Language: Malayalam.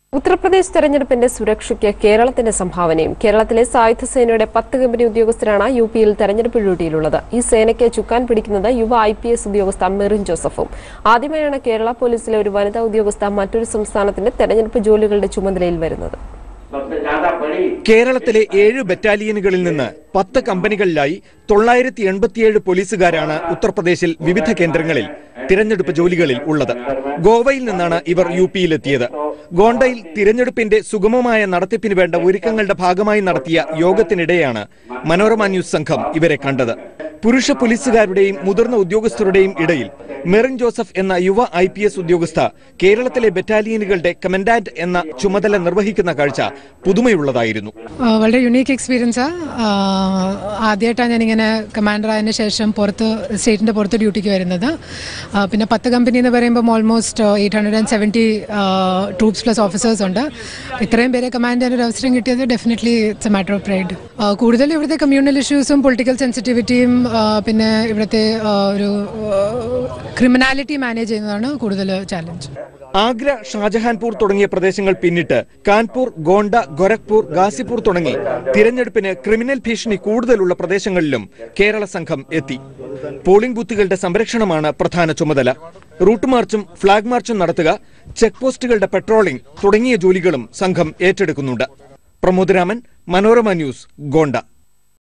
ഉത്തർപ്രദേശ് തെരഞ്ഞെടുപ്പിന്റെ സുരക്ഷയ്ക്ക് കേരളത്തിന്റെ സംഭാവനയും കേരളത്തിലെ സായുധ സേനയുടെ പത്ത് കമ്പനി ഉദ്യോഗസ്ഥരാണ് യു പിയിൽ തെരഞ്ഞെടുപ്പ് ഡ്യൂട്ടിയിലുള്ളത് ഈ സേനയ്ക്ക് ചുക്കാൻ പിടിക്കുന്നത് യുവ ഐ പി എസ് ഉദ്യോഗസ്ഥ മെറിൻ ജോസഫും ആദ്യമായാണ് കേരള പോലീസിലെ ഒരു വനിതാ ഉദ്യോഗസ്ഥ മറ്റൊരു സംസ്ഥാനത്തിന്റെ തെരഞ്ഞെടുപ്പ് ജോലികളുടെ ചുമതലയിൽ വരുന്നത് सबसे ज्यादा बड़ी കേരളത്തിലെ ഏഴ് ബറ്റാലിയനുകളിൽ നിന്ന് പത്ത് കമ്പനികളിലായി തൊള്ളായിരത്തി എൺപത്തിയേഴ് പോലീസുകാരാണ് ഉത്തർപ്രദേശിൽ വിവിധ കേന്ദ്രങ്ങളിൽ തിരഞ്ഞെടുപ്പ് ജോലികളിൽ ഉള്ളത് ഗോവയിൽ നിന്നാണ് ഇവർ യു പിയിലെത്തിയത് ഗോണ്ടയിൽ തിരഞ്ഞെടുപ്പിന്റെ സുഗമമായ നടത്തിപ്പിന് വേണ്ട ഒരുക്കങ്ങളുടെ ഭാഗമായി നടത്തിയ യോഗത്തിനിടെയാണ് മനോരമ ന്യൂസ് സംഘം ഇവരെ കണ്ടത് പുരുഷ പോലീസുകാരുടെയും മുതിർന്ന ഉദ്യോഗസ്ഥരുടെയും ഇടയിൽ മെറിൻ ജോസഫ് എന്ന യുവ ഐ പി എസ് ഉദ്യോഗസ്ഥ കേരളത്തിലെ ബറ്റാലിയനുകളുടെ കമൻഡാന്റ് എന്ന ചുമതല നിർവഹിക്കുന്ന കാഴ്ച പുതുമയുള്ളതായിരുന്നു ആ, വളരെ യുണീക്ക് എക്സ്പീരിയൻസാണ് ആദ്യമായിട്ടാണ് ഞാനിങ്ങനെ കമാൻഡർ ആയതിനു ശേഷം പുറത്ത് സ്റ്റേറ്റിൻ്റെ പുറത്ത് ഡ്യൂട്ടിക്ക് വരുന്നത് ആ, പിന്നെ പത്ത് കമ്പനി എന്ന് പറയുമ്പോൾ almost eight hundred and seventy troops plus officers ഉണ്ട് ഇത്രയും പേരെ കമാൻഡ് ചെയ്യാൻ ഒരു അവസരം കിട്ടിയത് definitely it's a matter of pride കൂടുതൽ ഇവിടുത്തെ കമ്മ്യൂണൽ ഇഷ്യൂസും പൊളിറ്റിക്കൽ സെൻസിറ്റിവിറ്റിയും പിന്നെ ഇവിടുത്തെ ആ, ഒരു ക്രിമിനാലിറ്റി മാനേജ് ചെയ്യുന്നതാണ് കൂടുതൽ ചാലഞ്ച് ആഗ്ര ഷാജഹാൻപൂർ തുടങ്ങിയ പ്രദേശങ്ങൾ പിന്നിട്ട് കാൺപൂർ ഗോണ്ട ഗോരഖ്പൂർ ഗാസിപൂർ തുടങ്ങി തിരഞ്ഞെടുപ്പിന് ക്രിമിനൽ ഭീഷണി കൂടുതലുള്ള പ്രദേശങ്ങളിലും കേരള സംഘം എത്തി പോളിംഗ് ബൂത്തുകളുടെ സംരക്ഷണമാണ് പ്രധാന ചുമതല റൂട്ട് മാർച്ചും ഫ്ളാഗ് മാർച്ചും നടത്തുക ചെക്ക് പോസ്റ്റുകളുടെ പെട്രോളിംഗ് തുടങ്ങിയ ജോലികളും സംഘം ഏറ്റെടുക്കുന്നുണ്ട് പ്രമോദ് രാമൻ മനോരമ ന്യൂസ് ഗോണ്ട